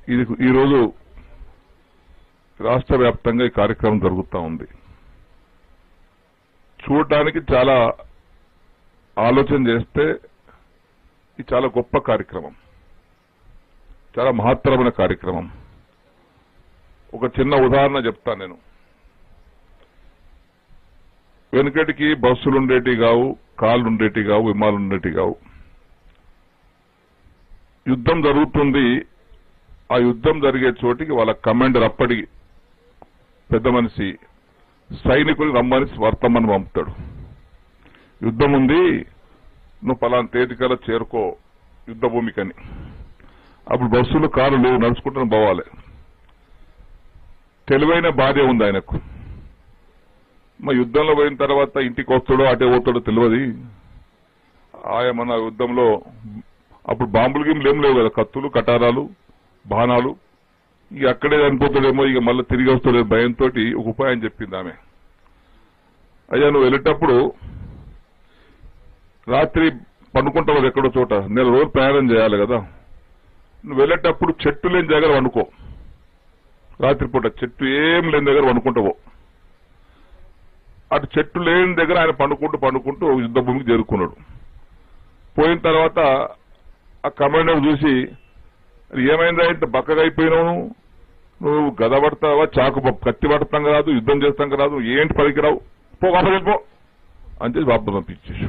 ఇది ఈరోజు రాష్ట్ర వ్యాప్తంగా ఈ కార్యక్రమం జరుగుతూ ఉంది చూడటానికి చాలా ఆలోచన చేస్తే ఇది చాలా గొప్ప కార్యక్రమం చాలా మహత్తరమైన కార్యక్రమం ఒక చిన్న ఉదాహరణ చెప్తాను నేను వెనుకటికి బస్సులు ఉండేటి కావు కార్లు ఉండేటి కావు విమానాలు ఉండేటి కావు యుద్ధం జరుగుతుంది ఆ యుద్ధం జరిగే చోటికి వాళ్ళ కమాండర్ అప్పటి పెద్ద మనిషి సైనికులు రమ్మని వర్తమని పంపుతాడు యుద్ధం ఉంది నువ్వు పలానా తేదీకల్లా చేరుకో యుద్ధ భూమికని అప్పుడు బస్సులు కారులు లేవు నడుచుకుంటూ పోవాలి తెలివైన భార్య ఉంది ఆయనకు మా యుద్ధంలో పోయిన తర్వాత ఇంటికి వస్తాడో అటే పోతాడో తెలియదు ఆయన మన యుద్ధంలో అప్పుడు బాంబులు గిమ్లు ఏం లేవు కదా కత్తులు కటారాలు బాణాలు ఇక అక్కడే చనిపోతాడేమో ఇక మళ్ళీ తిరిగి వస్తాడే భయంతో ఒక ఉపాయం చెప్పింది ఆమె అయ్యా నువ్వు వెళ్ళేటప్పుడు రాత్రి పండుకుంటావు ఎక్కడో చోట నెల రోజులు ప్రయాణం చేయాలి కదా నువ్వు వెళ్ళేటప్పుడు చెట్టు లేని దగ్గర వండుకో రాత్రిపూట చెట్టు ఏం లేని దగ్గర వండుకుంటావు అటు చెట్టు లేని దగ్గర ఆయన పండుకుంటూ పండుకుంటూ యుద్ధ భూమికి చేరుకున్నాడు పోయిన తర్వాత ఆ కమాండర్ చూసి "అది ఏమైందా ఇంత బక్కగా అయిపోయినావు నువ్వు గద పడతావా చాకు ప- కత్తి పడతాం రాదు యుద్ధం చేస్తాం రాదు ఏంటి పలికిరావు పో కాపలి పో అని చెప్పి బాబు పంపించేసి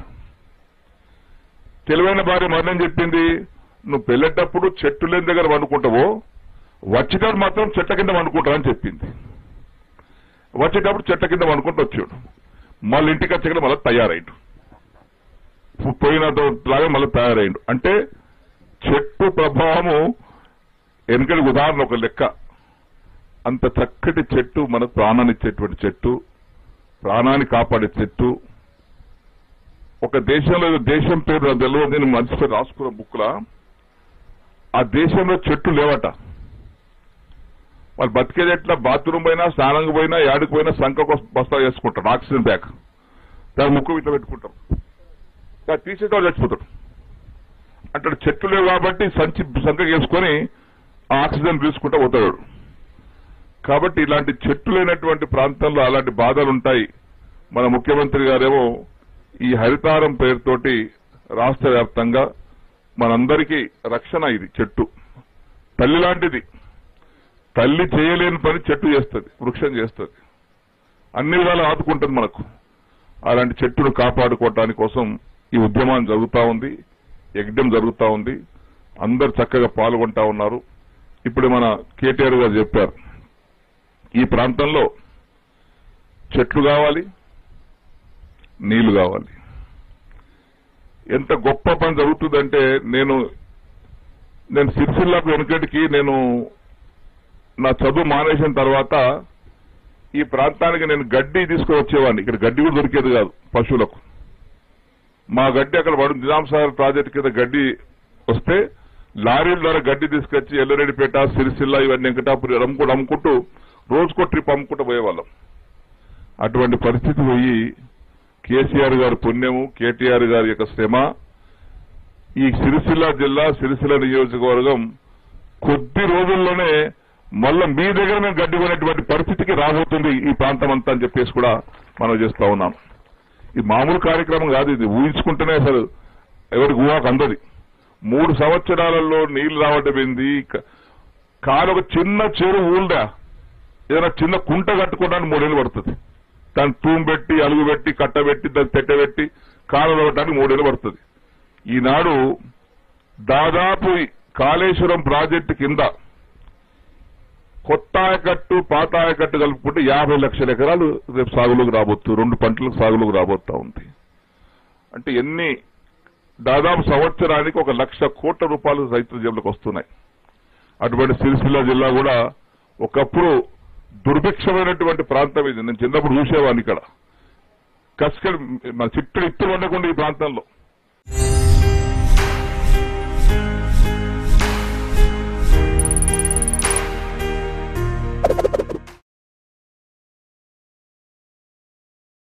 తెలివైన భార్య మరణం చెప్పింది నువ్వు పెళ్ళేటప్పుడు చెట్టు లేని దగ్గర వండుకుంటావో వచ్చేటప్పుడు మాత్రం చెట్ల కింద వండుకుంటావు అని చెప్పింది వచ్చేటప్పుడు చెట్ల కింద వండుకుంటూ వచ్చాడు మళ్ళీ ఇంటికి వచ్చాక మళ్ళీ తయారైండు పోయిన లాగా మళ్ళీ తయారైండు అంటే చెట్టు ప్రభావము వెనుకటి ఉదాహరణ ఒక లెక్క అంత చక్కటి చెట్టు మన ప్రాణాన్ని ఇచ్చేటువంటి చెట్టు ప్రాణాన్ని కాపాడే చెట్టు ఒక దేశంలో ఏదో దేశం పేరు నాకు తెలియదు నేను మనిషి రాసుకున్న బుక్లా ఆ దేశంలో చెట్టు లేవట వాళ్ళు బతికేది ఎట్లా బాత్రూమ్ పోయినా స్నానంకి పోయినా యాడికి పోయినా సంఖ బస్తా వేసుకుంటారు ఆక్సిజన్ బ్యాగ్ దాని ముక్కు ఇట్లా పెట్టుకుంటారు దాన్ని తీసేటోడు చచ్చిపోతాడు అంటే చెట్లు లేవు కాబట్టి సంచి సంఖ వేసుకొని ఆ ఆక్సిజన్ తీసుకుంటూ పోతాడు కాబట్టి ఇలాంటి చెట్లు లేనటువంటి ప్రాంతంలో అలాంటి బాధలు ఉంటాయి మన ముఖ్యమంత్రి గారేమో ఈ హరితారం పేరుతోటి రాష్ట్ర వ్యాప్తంగా మనందరికీ రక్షణ ఇది చెట్టు తల్లి లాంటిది తల్లి చేయలేని పని చెట్టు చేస్తుంది వృక్షం చేస్తుంది అన్ని విధాలు ఆదుకుంటుంది మనకు అలాంటి చెట్టును కాపాడుకోవటానికి కోసం ఈ ఉద్యమం జరుగుతా ఉంది యజ్ఞం జరుగుతా ఉంది అందరు చక్కగా పాల్గొంటా ఉన్నారు ఇప్పుడు మన కేటీఆర్ గారు చెప్పారు ఈ ప్రాంతంలో చెట్లు కావాలి నీళ్లు కావాలి ఎంత గొప్ప పని జరుగుతుందంటే నేను నేను సిరిసిల్లాకు వెనుకటికి నేను నా చదువు మానేసిన తర్వాత ఈ ప్రాంతానికి నేను గడ్డి తీసుకొని వచ్చేవాడిని ఇక్కడ గడ్డి కూడా దొరికేది కాదు పశువులకు మా గడ్డి అక్కడ పడు నిజాం సాగర్ ప్రాజెక్ట్ కింద గడ్డి వస్తే లారీల ద్వారా గడ్డి తీసుకొచ్చి ఎల్లరెడ్డిపేట సిరిసిల్ల ఇవన్నీ వెంకటాపురి అమ్ముకుంటూ అమ్ముకుంటూ రోజుకో ట్రిప్ అమ్ముకుంటూ పోయేవాళ్ళం అటువంటి పరిస్థితి పోయి కేసీఆర్ గారి పుణ్యము కేటీఆర్ గారి యొక్క శ్రమ ఈ సిరిసిల్ల జిల్లా సిరిసిల్ల నియోజకవర్గం కొద్ది రోజుల్లోనే మళ్ళా మీ దగ్గర మేము గడ్డి కొనేటువంటి పరిస్థితికి రాబోతుంది ఈ ప్రాంతం అంతా అని చెప్పేసి కూడా మనం చేస్తా ఉన్నాం ఇది మామూలు కార్యక్రమం కాదు ఇది ఊహించుకుంటేనే అసలు ఎవరికి ఊహకు అందది మూడు సంవత్సరాలలో నీళ్లు రావటం ఏంది క- కాలు ఒక చిన్న చెరువు ఊళ్ళా ఏదైనా చిన్న కుంట కట్టుకోవడానికి మూడేళ్ళు పడుతుంది దాన్ని తూము పెట్టి అలుగు పెట్టి కట్టబెట్టి దాన్ని పెట్టబెట్టి కాలు రావడానికి మూడేళ్ళు పడుతుంది ఈనాడు దాదాపు ఈ కాళేశ్వరం ప్రాజెక్టు కింద కొత్త ఆయకట్టు పాత ఆయకట్టు కలుపుకుంటే యాభై లక్షల ఎకరాలు రేపు సాగులోకి రాబోతు రెండు పంటలకు సాగులోకి రాబోతా ఉంది అంటే ఎన్ని దాదాపు సంవత్సరానికి ఒక లక్ష కోట్ల రూపాయలు రైతుల జేబులకు వస్తున్నాయి అటువంటి సిరిసిల్ల జిల్లా కూడా ఒకప్పుడు దుర్భిక్షమైనటువంటి ప్రాంతం ఇది నేను చిన్నప్పుడు చూసేవాడిని ఇక్కడ కస్కల్ మన చిట్టు ఇత్తు ఉండకుండా ఈ ప్రాంతంలో